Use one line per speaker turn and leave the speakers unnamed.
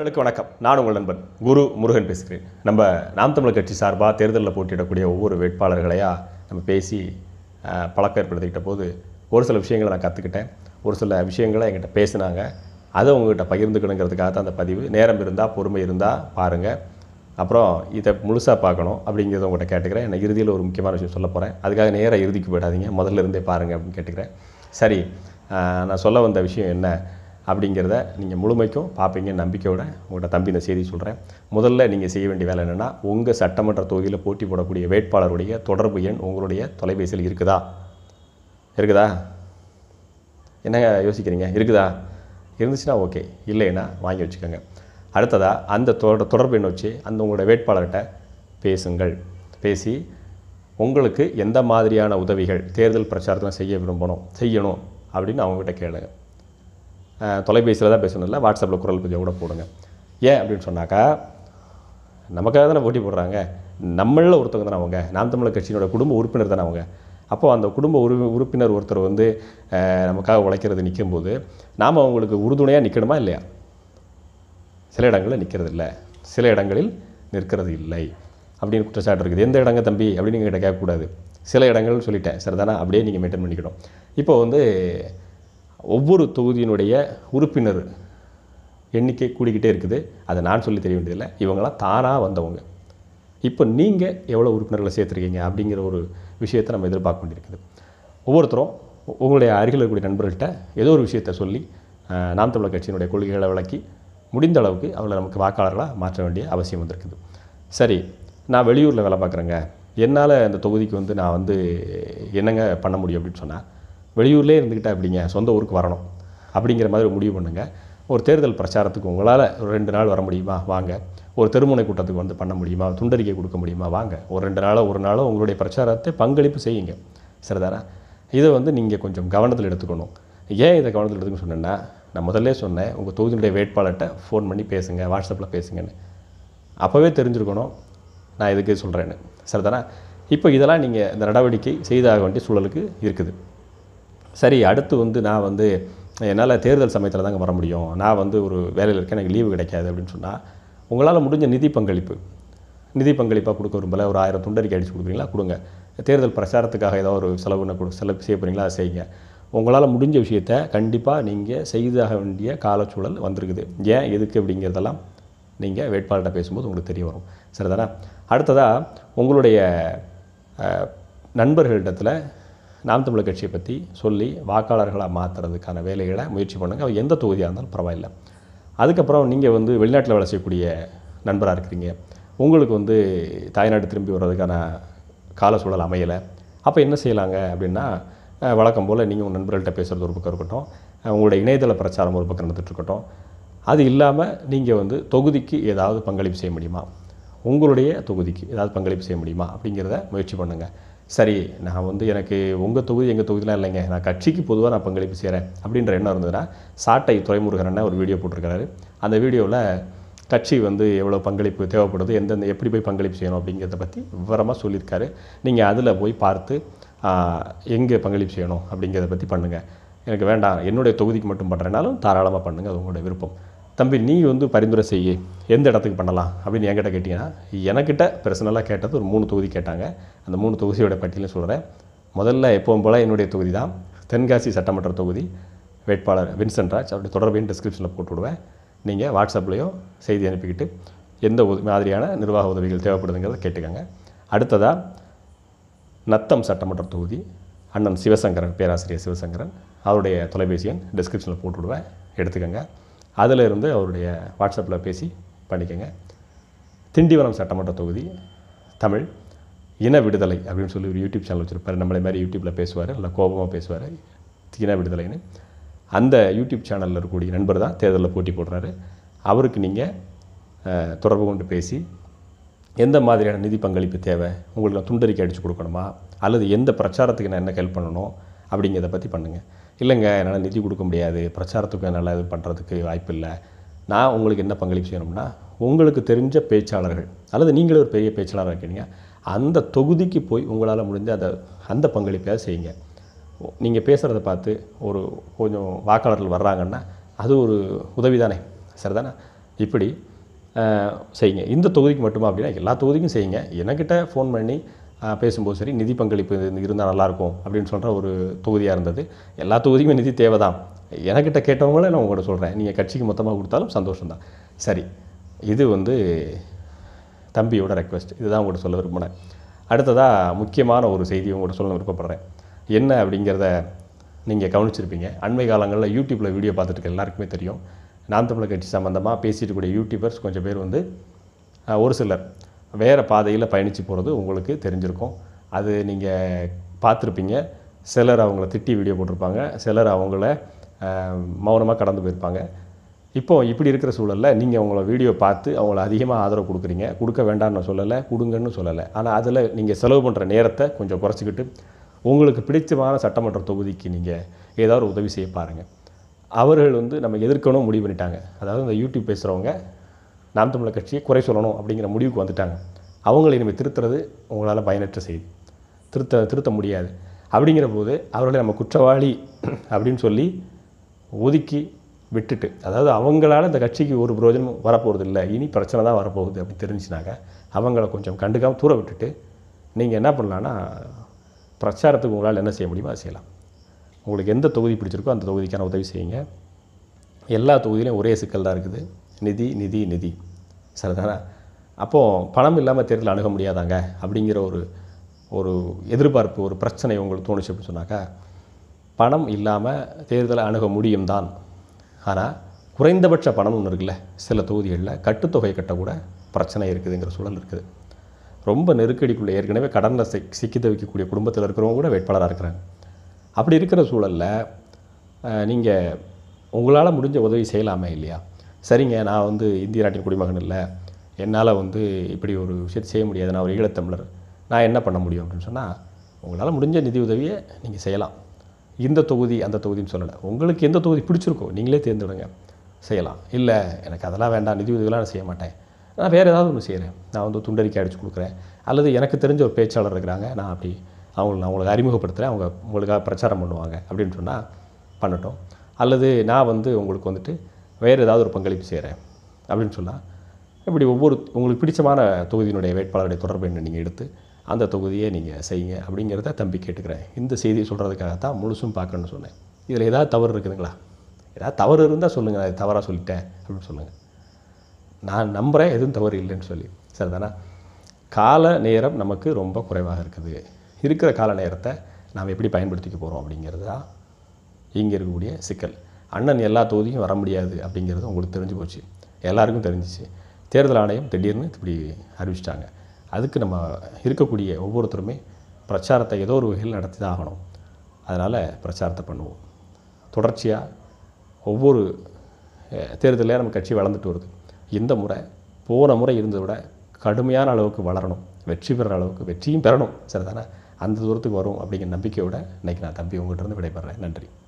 நண்பர்களுக்கு வணக்கம் நான் உங்கள் நண்பன் குரு முருகன் பேசுகிறேன் நம்ம நாம் தமிழர் கட்சி சார்பாக தேர்தலில் போட்டியிடக்கூடிய ஒவ்வொரு வேட்பாளர்களையா நம்ம பேசி அஹ், பழக்கம் ஏற்படுத்திக்கிட்ட போது ஒரு சில விஷயங்களை நான் கற்றுக்கிட்டேன் ஒரு சில விஷயங்களை என்கிட்ட பேசினாங்க அதை உங்ககிட்ட பகிர்ந்துக்கணுங்கிறதுக்காக தான் அந்த பதிவு நேரம் இருந்தால் பொறுமை இருந்தால் பாருங்கள் அப்புறம் இதை முழுசாக பார்க்கணும் அப்படிங்கிறத உங்கள்கிட்ட கேட்டுக்கிறேன் நான் இறுதியில் ஒரு முக்கியமான விஷயம் சொல்ல போகிறேன் அதுக்காக நேராக இறுதிக்கு போயிடாதீங்க முதல்ல இருந்தே பாருங்கள் அப்படின்னு கேட்டுக்கிறேன் சரி அஹ், நான் சொல்ல வந்த விஷயம் என்ன அப்படிங்கிறத நீங்கள் முழுமைக்கும் பார்ப்பீங்க நம்பிக்கையோட உங்கள்கிட்ட தம்பி இந்த செய்தி சொல்கிறேன் முதல்ல நீங்கள் செய்ய வேண்டிய வேலை என்னென்னா உங்கள் சட்டமன்ற தொகுதியில் போட்டி போடக்கூடிய வேட்பாளருடைய தொடர்பு எண் உங்களுடைய தொலைபேசியில் இருக்குதா இருக்குதா என்னங்க யோசிக்கிறீங்க இருக்குதா இருந்துச்சுன்னா ஓகே இல்லைன்னா வாங்கி வச்சுக்கோங்க அடுத்ததாக அந்த தொட தொடர்பு எண்ணை வச்சு அந்த உங்களோட வேட்பாளர்கிட்ட பேசுங்கள் பேசி உங்களுக்கு எந்த மாதிரியான உதவிகள் தேர்தல் பிரச்சாரத்தில் செய்ய விரும்பணும் செய்யணும் அப்படின்னு அவங்ககிட்ட கேளுங்க தொலைபேசியில் தான் பேசணும் இல்லை வாட்ஸ்அப்பில் குரல் பதிவு கூட போடுங்க ஏன் அப்படின்னு சொன்னாக்கா நமக்காக தானே போட்டி போடுறாங்க நம்மளில் ஒருத்தவங்க தானே அவங்க நாம் தமிழர் கட்சியினோட குடும்ப உறுப்பினர் தானே அவங்க அப்போது அந்த குடும்ப உறு உறுப்பினர் ஒருத்தர் வந்து அஹ், நமக்காக உழைக்கிறது நிற்கும்போது நாம் அவங்களுக்கு உறுதுணையாக நிற்கணுமா இல்லையா சில இடங்களில் நிற்கிறது இல்லை சில இடங்களில் நிற்கிறது இல்லை அப்படின்னு குற்றச்சாட்டு இருக்குது எந்த இடங்க தம்பி அப்படின்னு நீங்கள் கிட்ட கேட்கக்கூடாது சில இடங்கள்னு சொல்லிட்டேன் சரிதானா அப்படியே நீங்கள் மெயின்டைன் பண்ணிக்கணும் இப்போ வந்து ஒவ்வொரு தொகுதியினுடைய உறுப்பினர் எண்ணிக்கை கூடிக்கிட்டே இருக்குது அதை நான் சொல்லி தெரிய வேண்டியதில்லை இவங்களாம் தானாக வந்தவங்க இப்போ நீங்கள் எவ்வளோ உறுப்பினர்களை சேர்த்துருக்கீங்க அப்படிங்கிற ஒரு விஷயத்தை நம்ம எதிர்பார்க்க வேண்டியிருக்குது ஒவ்வொருத்தரும் உ- உங்களுடைய அருகில் இருக்கக்கூடிய நண்பர்கள்ட்ட ஏதோ ஒரு விஷயத்தை சொல்லி அஹ், நாம் தமிழர் கட்சியினுடைய கொள்கைகளை விளக்கி முடிந்த அளவுக்கு அவளை நமக்கு வாக்காளர்களாக மாற்ற வேண்டிய அவசியம் வந்திருக்குது சரி நான் வெளியூரில் வேலை பார்க்குறேங்க என்னால் அந்த தொகுதிக்கு வந்து நான் வந்து என்னங்க பண்ண முடியும் அப்படின்னு சொன்னால் வெளியூர்லேயே இருந்துக்கிட்டா எப்படிங்க சொந்த ஊருக்கு வரணும் அப்படிங்கிற மாதிரி ஒரு முடிவு பண்ணுங்கள் ஒரு தேர்தல் பிரச்சாரத்துக்கு உங்களால் ஒரு ரெண்டு நாள் வர முடியுமா வாங்க ஒரு தெருமுனை கூட்டத்துக்கு வந்து பண்ண முடியுமா துண்டறிக்கை கொடுக்க முடியுமா வாங்க ஒரு ரெண்டு நாளோ ஒரு நாளோ உங்களுடைய பிரச்சாரத்தை பங்களிப்பு செய்யுங்க சரிதானா இதை வந்து நீங்கள் கொஞ்சம் கவனத்தில் எடுத்துக்கணும் ஏன் இதை கவனத்தில் எடுத்துக்கணும்னு சொன்னேன்னா நான் முதல்ல சொன்னேன் உங்கள் தொகுதியினுடைய வேட்பாளர்கிட்ட ஃபோன் பண்ணி பேசுங்க வாட்ஸ்அப்பில் பேசுங்கன்னு அப்போவே தெரிஞ்சிருக்கணும் நான் இதுக்கு சொல்கிறேன்னு சரிதானா இப்போ இதெல்லாம் நீங்கள் இந்த நடவடிக்கை செய்தாக வேண்டிய சூழலுக்கு இருக்குது சரி அடுத்து வந்து நான் வந்து என்னால் தேர்தல் சமயத்தில் தாங்க வர முடியும் நான் வந்து ஒரு வேலையில் இருக்கேன் எனக்கு லீவு கிடைக்காது அப்படின்னு சொன்னால் உங்களால் முடிஞ்ச நிதி பங்களிப்பு நிதி பங்களிப்பாக கொடுக்க விரும்பல ஒரு ஆயிரம் துண்டறிக்கை அடிச்சு கொடுக்குறீங்களா கொடுங்க தேர்தல் பிரச்சாரத்துக்காக ஏதோ ஒரு செலவுன்னு கொடு செலவு செய்ய போகிறீங்களா அதை செய்யுங்க உங்களால் முடிஞ்ச விஷயத்த கண்டிப்பாக நீங்கள் செய்தாக வேண்டிய காலச்சூழல் வந்திருக்குது ஏன் எதுக்கு அப்படிங்கிறதெல்லாம் நீங்கள் வேட்பாளர்கிட்ட பேசும்போது உங்களுக்கு தெரிய வரும் சரிதானா அடுத்ததாக உங்களுடைய அஹ், நண்பர்களிடத்தில் நாம் தமிழர் கட்சியை பற்றி சொல்லி வாக்காளர்களாக மாற்றுறதுக்கான வேலைகளை முயற்சி பண்ணுங்கள் அவ எந்த தொகுதியாக இருந்தாலும் பரவாயில்லை அதுக்கப்புறம் நீங்கள் வந்து வெளிநாட்டில் வேலை செய்யக்கூடிய நண்பராக இருக்கிறீங்க உங்களுக்கு வந்து தாய்நாடு திரும்பி வர்றதுக்கான கால சூழல் அமையலை அப்போ என்ன செய்யலாங்க அப்படின்னா அஹ், வழக்கம் போல் நீங்கள் உங்கள் நண்பர்கள்ட்ட பேசுகிறது ஒரு பக்கம் இருக்கட்டும் அஹ், உங்களுடைய இணையதள பிரச்சாரம் ஒரு பக்கம் நடந்துட்டு இருக்கட்டும் அது இல்லாமல் நீங்கள் வந்து தொகுதிக்கு ஏதாவது பங்களிப்பு செய்ய முடியுமா உங்களுடைய தொகுதிக்கு ஏதாவது பங்களிப்பு செய்ய முடியுமா அப்படிங்கிறத முயற்சி பண்ணுங்கள் சரி நான் வந்து எனக்கு உங்கள் தொகுதி எங்கள் தொகுதிலாம் இல்லைங்க நான் கட்சிக்கு பொதுவாக நான் பங்களிப்பு செய்கிறேன் அப்படின்ற எண்ணம் இருந்ததுன்னா சாட்டை துறைமுருகன் ஒரு வீடியோ போட்டிருக்காரு அந்த வீடியோவில் கட்சி வந்து எவ்வளோ பங்களிப்பு தேவைப்படுது எந்தெந்த எப்படி போய் பங்களிப்பு செய்யணும் அப்படிங்கிறத பற்றி விவரமாக சொல்லியிருக்காரு நீங்கள் அதில் போய் பார்த்து எங்கே பங்களிப்பு செய்யணும் அப்படிங்கிறத பற்றி பண்ணுங்கள் எனக்கு வேண்டாம் என்னுடைய தொகுதிக்கு மட்டும் பண்ணுறேனாலும் தாராளமாக பண்ணுங்கள் அது உங்களுடைய விருப்பம் தம்பி நீ வந்து பரிந்துரை செய்ய எந்த இடத்துக்கு பண்ணலாம் அப்படின்னு என்கிட்ட கேட்டிங்கன்னா எனக்கிட்ட பர்சனலாக கேட்டது ஒரு மூணு தொகுதி கேட்டாங்க அந்த மூணு தொகுதியோட பட்டியலையும் சொல்கிறேன் முதல்ல எப்பவும் போல் என்னுடைய தொகுதி தான் தென்காசி சட்டமன்ற தொகுதி வேட்பாளர் வின்சென்ட் ராஜ் அவருடைய தொடர்பையும் டிஸ்கிரிப்ஷனில் போட்டு விடுவேன் நீங்கள் வாட்ஸ்அப்லேயோ செய்தி அனுப்பிக்கிட்டு எந்த உத- மாதிரியான நிர்வாக உதவிகள் தேவைப்படுதுங்கிறத கேட்டுக்கோங்க அடுத்ததாக நத்தம் சட்டமன்ற தொகுதி அண்ணன் சிவசங்கரன் பேராசிரியர் சிவசங்கரன் அவருடைய தொலைபேசி எண் டிஸ்கிரிப்ஷனில் போட்டு விடுவேன் எடுத்துக்கோங்க அதில் இருந்து அவருடைய வாட்ஸ்அப்பில் பேசி பண்ணிக்கோங்க திண்டிவனம் சட்டமன்ற தொகுதி தமிழ் இன விடுதலை அப்படின்னு சொல்லி ஒரு யூடியூப் சேனல் வச்சுருப்பார் நம்மளை மாதிரி யூடியூப்பில் பேசுவார் நல்லா கோபமாக பேசுவார் இன விடுதலைன்னு அந்த யூடியூப் சேனலில் இருக்கக்கூடிய நண்பர் தான் தேர்தலில் போட்டி போடுறாரு அவருக்கு நீங்கள் தொடர்பு கொண்டு பேசி எந்த மாதிரியான நிதி பங்களிப்பு தேவை உங்களுக்கு நான் துண்டறிக்கை அடித்து கொடுக்கணுமா அல்லது எந்த பிரச்சாரத்துக்கு நான் என்ன ஹெல்ப் பண்ணணும் அப்படிங்கிறத பற்றி பண்ணுங்கள் இல்லைங்க என்னால் நிதி கொடுக்க முடியாது பிரச்சாரத்துக்கு என்னால் இது பண்ணுறதுக்கு வாய்ப்பு இல்லை நான் உங்களுக்கு என்ன பங்களிப்பு செய்யணும்னா உங்களுக்கு தெரிஞ்ச பேச்சாளர்கள் அல்லது நீங்களே ஒரு பெரிய பேச்சாளராக இருக்கீங்க அந்த தொகுதிக்கு போய் உங்களால் முடிஞ்ச அந்த அந்த பங்களிப்பையாவது செய்யுங்க நீங்கள் பேசுகிறத பார்த்து ஒரு கொஞ்சம் வாக்காளர்கள் வர்றாங்கன்னா அது ஒரு உதவி தானே சரிதானே இப்படி அஹ், செய்யுங்க இந்த தொகுதிக்கு மட்டுமா அப்படின்னா எல்லா தொகுதிக்கும் செய்யுங்க என்கிட்ட ஃபோன் பண்ணி அஹ், பேசும்போது சரி நிதி பங்களிப்பு இருந்தால் நல்லாயிருக்கும் அப்படின்னு சொல்கிற ஒரு தொகுதியாக இருந்தது எல்லா தொகுதிக்குமே நிதி தேவை தான் எனக்கிட்ட கேட்டவங்களே நான் உங்கள்கிட்ட சொல்கிறேன் நீங்கள் கட்சிக்கு மொத்தமாக கொடுத்தாலும் சந்தோஷம்தான் சரி இது வந்து தம்பியோட ரெக்வெஸ்ட் இதுதான் உங்கள்கிட்ட சொல்ல விரும்பினேன் அடுத்ததாக முக்கியமான ஒரு செய்தியை உங்கள்கிட்ட சொல்ல விருப்பப்படுறேன் என்ன அப்படிங்கிறத நீங்கள் கவனிச்சிருப்பீங்க அண்மை காலங்களில் யூடியூப்பில் வீடியோ பார்த்துட்டு இருக்க எல்லாருக்குமே தெரியும் நாம் தமிழர் கட்சி சம்மந்தமாக பேசிட்டு கூடிய யூடியூபர்ஸ் கொஞ்சம் பேர் வந்து அஹ், ஒரு சிலர் வேறு பாதையில் பயணித்து போகிறது உங்களுக்கு தெரிஞ்சிருக்கும் அது நீங்கள் பார்த்துருப்பீங்க சிலர் அவங்கள திட்டி வீடியோ போட்டிருப்பாங்க சிலர் அவங்கள மௌனமாக கடந்து போயிருப்பாங்க இப்போ இப்படி இருக்கிற சூழலில் நீங்கள் அவங்கள வீடியோ பார்த்து அவங்கள அதிகமாக ஆதரவு கொடுக்குறீங்க கொடுக்க வேண்டாம்னு நான் சொல்லலை கொடுங்கன்னு சொல்லலை ஆனால் அதில் நீங்கள் செலவு பண்ணுற நேரத்தை கொஞ்சம் குறைச்சிக்கிட்டு உங்களுக்கு பிடிச்சமான சட்டமன்ற தொகுதிக்கு நீங்கள் ஏதாவது ஒரு உதவி செய்ய பாருங்கள் அவர்கள் வந்து நம்ம எதிர்க்கணும் முடிவு பண்ணிட்டாங்க அதாவது இந்த யூடியூப் பேசுகிறவங்க நாம் தமிழர் கட்சியை குறை சொல்லணும் அப்படிங்கிற முடிவுக்கு வந்துட்டாங்க அவங்களை இனிமேல் திருத்துறது உங்களால் பயனற்ற செய்தி திருத்த திருத்த முடியாது அப்படிங்கிற போது அவர்களை நம்ம குற்றவாளி அப்படின்னு சொல்லி ஒதுக்கி விட்டுட்டு அதாவது அவங்களால இந்த கட்சிக்கு ஒரு பிரயோஜனம் வரப்போகிறது இல்லை இனி பிரச்சனை தான் வரப்போகுது அப்படின்னு தெரிஞ்சுனாக்க அவங்கள கொஞ்சம் கண்டுக்காமல் தூர விட்டுட்டு நீங்கள் என்ன பண்ணலான்னா பிரச்சாரத்துக்கு உங்களால் என்ன செய்ய முடியுமோ அதை செய்யலாம் உங்களுக்கு எந்த தொகுதி பிடிச்சிருக்கோ அந்த தொகுதிக்கான உதவி செய்யுங்க எல்லா தொகுதியிலையும் ஒரே சிக்கல் தான் இருக்குது நிதி நிதி நிதி சரிதானே அப்போது பணம் இல்லாமல் தேர்தல் அணுக முடியாதாங்க அப்படிங்கிற ஒரு ஒரு எதிர்பார்ப்பு ஒரு பிரச்சனை உங்களுக்கு தோணுச்சு அப்படின்னு சொன்னாக்கா பணம் இல்லாமல் தேர்தலை அணுக முடியும் தான் ஆனால் குறைந்தபட்ச பணம் ஒன்று இருக்குல்ல சில தொகுதிகளில் கட்டுத்தொகை கட்டக்கூட பிரச்சனை இருக்குதுங்கிற சூழல் இருக்குது ரொம்ப நெருக்கடிக்குள்ளே ஏற்கனவே கடனில் சிக் சிக்கி தவிக்கக்கூடிய குடும்பத்தில் இருக்கிறவங்க கூட வேட்பாளராக இருக்கிறாங்க அப்படி இருக்கிற சூழலில் நீங்கள் உங்களால் முடிஞ்ச உதவி செய்யலாமே இல்லையா சரிங்க நான் வந்து இந்திய நாட்டின் குடிமகன் இல்லை என்னால் வந்து இப்படி ஒரு விஷயத்தை செய்ய முடியாது நான் ஒரு ஈழத்தமிழர் நான் என்ன பண்ண முடியும் அப்படின்னு சொன்னால் உங்களால் முடிஞ்ச நிதி உதவியை நீங்கள் செய்யலாம் இந்த தொகுதி அந்த தொகுதின்னு சொல்லலை உங்களுக்கு எந்த தொகுதி பிடிச்சிருக்கோ நீங்களே தேர்ந்தெடுங்க செய்யலாம் இல்லை எனக்கு அதெல்லாம் வேண்டாம் நிதி உதவிலாம் நான் செய்ய மாட்டேன் நான் வேறு ஏதாவது ஒன்று செய்கிறேன் நான் வந்து துண்டறிக்கை அடித்து கொடுக்குறேன் அல்லது எனக்கு தெரிஞ்ச ஒரு பேச்சாளர் இருக்கிறாங்க நான் அப்படி அவங்களை நான் உங்களுக்கு அறிமுகப்படுத்துகிறேன் அவங்க உங்களுக்காக பிரச்சாரம் பண்ணுவாங்க அப்படின்னு சொன்னால் பண்ணட்டும் அல்லது நான் வந்து உங்களுக்கு வந்துட்டு வேறு ஏதாவது ஒரு பங்களிப்பு செய்கிறேன் அப்படின்னு சொன்னால் இப்படி ஒவ்வொரு உங்களுக்கு பிடிச்சமான தொகுதியினுடைய வேட்பாளருடைய தொடர்பு என்ன நீங்கள் எடுத்து அந்த தொகுதியை நீங்கள் செய்யுங்க அப்படிங்கிறத தம்பி கேட்டுக்கிறேன் இந்த செய்தியை சொல்கிறதுக்காக தான் முழுசும் பார்க்கணும்னு சொன்னேன் இதில் ஏதாவது தவறு இருக்குதுங்களா ஏதாவது தவறு இருந்தால் சொல்லுங்கள் அது தவறாக சொல்லிட்டேன் அப்படின்னு சொல்லுங்கள் நான் நம்புகிறேன் எதுவும் தவறு இல்லைன்னு சொல்லி சரிதானா கால நேரம் நமக்கு ரொம்ப குறைவாக இருக்குது இருக்கிற கால நேரத்தை நாம் எப்படி பயன்படுத்திக்க போகிறோம் அப்படிங்கிறது தான் இங்கே இருக்கக்கூடிய சிக்கல் அண்ணன் எல்லா தொகுதியும் வர முடியாது அப்படிங்கிறது உங்களுக்கு தெரிஞ்சு போச்சு எல்லாருக்கும் தெரிஞ்சிச்சு தேர்தல் ஆணையம் திடீர்னு இப்படி அறிவிச்சிட்டாங்க அதுக்கு நம்ம இருக்கக்கூடிய ஒவ்வொருத்தருமே பிரச்சாரத்தை ஏதோ ஒரு வகையில் நடத்தி தான் ஆகணும் அதனால் பிரச்சாரத்தை பண்ணுவோம் தொடர்ச்சியாக ஒவ்வொரு அஹ், தேர்தலையும் நம்ம கட்சி வளர்ந்துட்டு வருது இந்த முறை போன முறை இருந்ததை விட கடுமையான அளவுக்கு வளரணும் வெற்றி பெற அளவுக்கு வெற்றியும் பெறணும் சரிதானே அந்த தூரத்துக்கு வரும் அப்படிங்கிற நம்பிக்கையோட இன்னைக்கு நான் தம்பி உங்கள்கிட்ட இருந்து விடைபெறேன் நன்றி